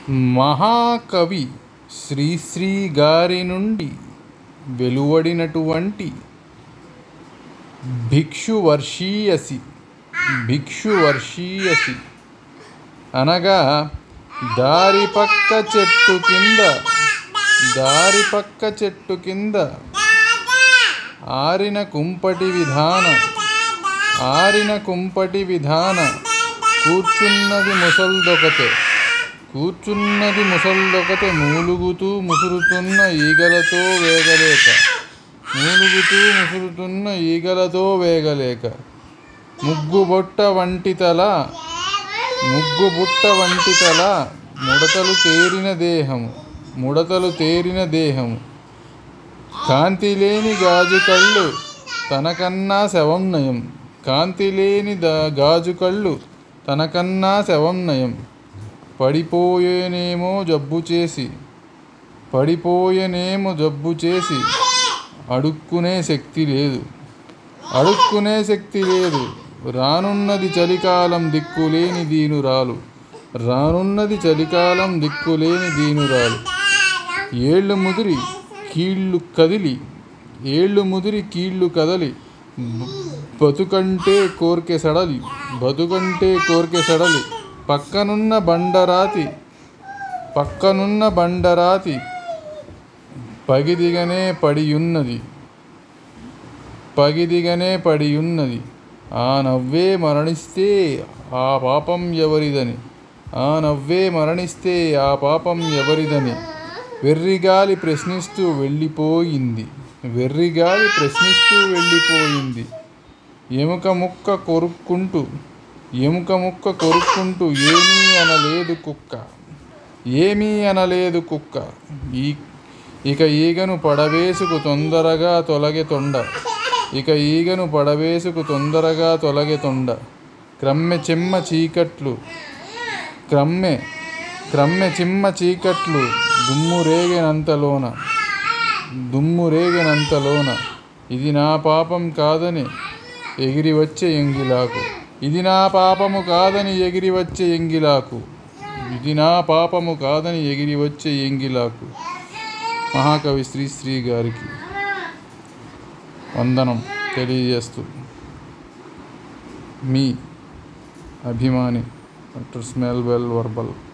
మహాకవి శ్రీశ్రీ గారి నుండి వెలువడినటువంటి భిక్షువర్షీయసి భిక్షువర్షీయసి అనగా దారి పక్క చెట్టు కింద దారి పక్క చెట్టు కింద ఆరిన కుంపటి విధాన ఆరిన కుంపటి విధాన కూర్చున్నది ముసల్దొకతే కూర్చున్నది ముసల్దొకతే మూలుగుతూ ముసురుతున్న ఈగలతో వేగలేక మూలుగుతూ ముసురుతున్న ఈగలతో వేగలేక ముగ్గుబొట్ట వంటి తల ముగ్గుబుట్ట వంటి తల ముడతలు తేరిన దేహము ముడతలు తేరిన దేహము కాంతి లేని గాజు కళ్ళు తనకన్నా శవం నయం కాంతి లేని దా గాజు కళ్ళు తనకన్నా శవం నయం పడిపోయేనేమో జబ్బు చేసి పడిపోయేనేమో జబ్బు చేసి అడుక్కునే శక్తి లేదు అడుక్కునే శక్తి లేదు రానున్నది చలికాలం దిక్కులేని దీనురాలు రానున్నది చలికాలం దిక్కులేని దీనురాలు ఏళ్ళు ముదిరి కీళ్ళు కదిలి ఏళ్ళు ముదిరి కీళ్ళు కదలి బ- బతుకంటే కోర్కె సడలి బతుకంటే కోర్కె సడలి పక్కనున్న బండరాతి పక్కనున్న బండరాతి పగిదిగనే పడియున్నది పగిదిగనే పడియున్నది ఆ నవ్వే మరణిస్తే ఆ పాపం ఎవరిదని ఆ నవ్వే మరణిస్తే ఆ పాపం ఎవరిదని వెర్రిగాలి ప్రశ్నిస్తూ వెళ్ళిపోయింది వెర్రిగాలి ప్రశ్నిస్తూ వెళ్ళిపోయింది ఎముక ముక్క కొరుక్కుంటూ ఎముక ముక్క కొరుక్కుంటూ ఏమీ అనలేదు కుక్క ఏమీ అనలేదు కుక్క ఈ ఇక ఈగను పడవేసుకు తొందరగా తొలగే తొండ ఇక ఈగను పడవేసుకు తొందరగా తొలగే తొండ క్రమ్మె చెమ్మ చీకట్లు క్రమ్మె క్రమ్మె చిమ్మ చీకట్లు దుమ్ము రేగినంతలోన దుమ్ము రేగినంతలోన ఇది నా పాపం కాదని ఎగిరి వచ్చే ఎంగిలాకు ఇది నా పాపము కాదని ఎగిరి వచ్చే ఎంగిలాకు ఇది నా పాపము కాదని ఎగిరి వచ్చే ఎంగిలాకు మహాకవి శ్రీశ్రీ గారికి వందనం తెలియజేస్తూ మీ అభిమాని డాక్టర్ స్మెల్ వెల్ వర్బల్